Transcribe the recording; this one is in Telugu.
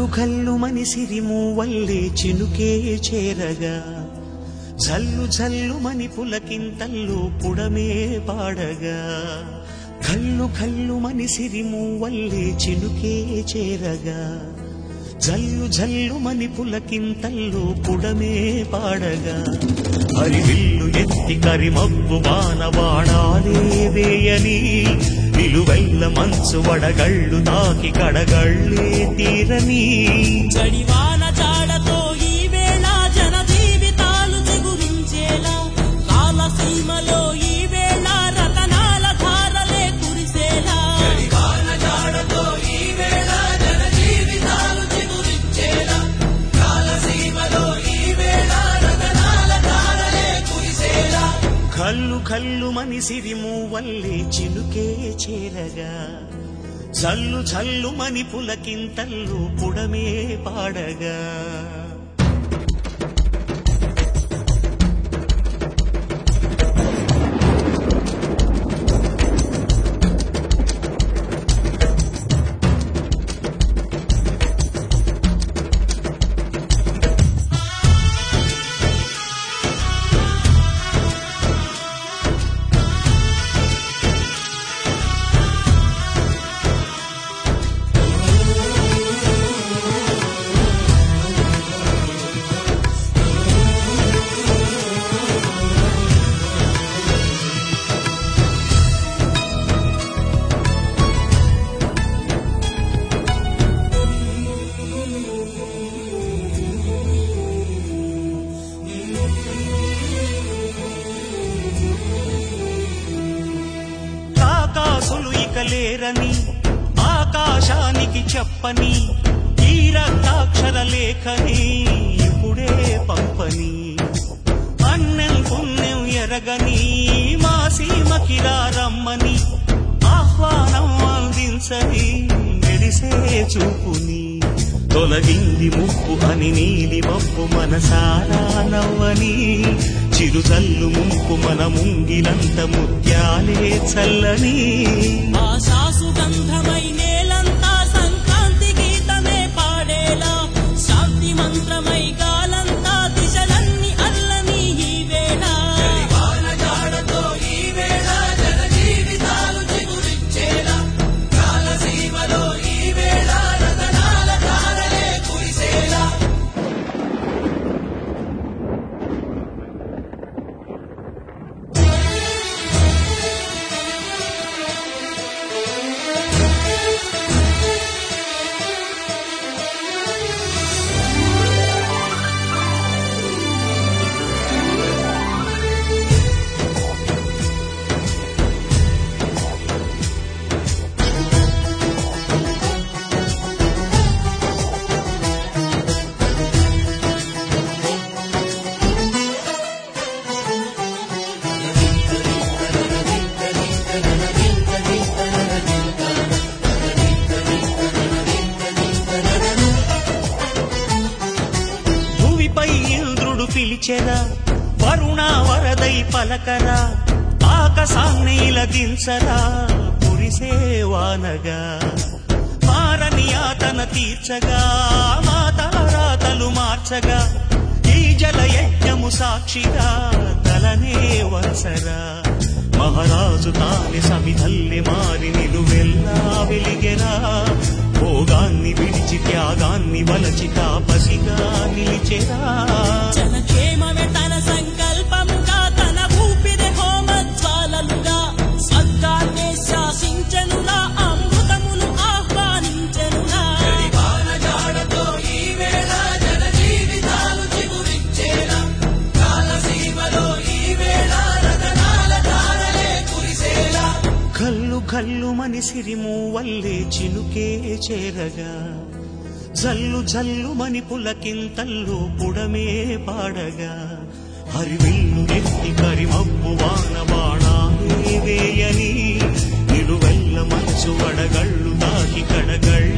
ఘల్లు మని సిరిమూవల్లే చినుకే చేరగా జల్లు జల్లు మని పులకింతల్లు పుడమే పాడగా కల్లు కల్లు మని సిరిమూవల్లే చినుకే చేరగా జల్లు జల్లు మని పులకింతల్లు పుడమే పాడగా హరివిల్లు ఎత్తి కరిమబ్బు బాణవాడాలే వేయని నిలువెల్ల మంచు వడగళ్ళు తాకి కడగళ్ళే తీరని జడివాన జాడతో ఈ వేళ జన జీవితాలు చిగురించేలా కాలసీమలో ఈ వేళ రతనాల ధారలే కురిసేలా జడివాన జాడతో ఈ వేళ జన జీవితాలు చిగురించేలా కాలసీమలో ఈ వేళ రతనాల ధారలే కురిసేలా కల్లు కల్లు మని సిరిమూవల్లే చినుకే చేరగా జల్లు జల్లు మని పులకింతల్లు పుడమే పాడగా కాకాసులు ఇక లేరని ఆకాశానికి చెప్పని ఈ రక్తాక్షర లేఖని ఇప్పుడే పంపని అన్నం పుణ్యం ఎరగని మా సీమకిరా రమ్మని ఆహ్వానం అందించని మెరిసే చూపుని తొలగింది ముప్పు అని నీలి మప్పు మనసారా నవ్వని చిరుజల్లు ముంపు మన ముంగిలంత ముత్యాలే చల్లని ఆశాసు గంధమై నేలంతా సంక్రాంతి గీతమే పాడేలా శాంతి మంత్రమై గాలంతా దిశలన్నీ అల్లని ఈ వేళ జాడతో ఈ వేళ జన జీవితాలు చిగురించేలా కాలసీమలో ఈ వేళ రతనాల ధారలే కురిసేలా భూమిపై ఇంద్రుడు పిలిచెరా వరుణ వరదై పలకరా ఆకాశాన్ని ఇలదించరా కురిసే వానగా మారని ఆతన తీర్చగా మాతారాతలు మార్చగా ఈ జల యజ్ఞము సాక్షిగా తలనే వంచరా మహారాజు తాని సమిధల్లి మారి నిలువెల్లా వెలిగెరా భోగాన్ని విడిచి త్యాగాన్ని వలచి తాపసిగా నిలిచెరా జనక్షేమమే తన సంకల్పముగా తన ఊపిరి హోమజ్వాలలుగా స్వర్గాన్నే శాసించనులా అమృతమును ఆహ్వానించనులా జాడతో ఈ వేళ జన జీవితాలు చిగురించేలా కాలసీమలో ఈ వేళ రతనాల ధారలే కురిసేలా కల్లు కల్లు మని సిరిము వల్లే చినుకే చేరగా జల్లు జల్లు మని పులకింతల్లు పుడమే పాడగా హరివిల్లు నెత్తి కరిమబ్బు వాన బాణాలే వేయని నిలువెల్ల మంచు వడగళ్ళు తాకి కడగళ్ళు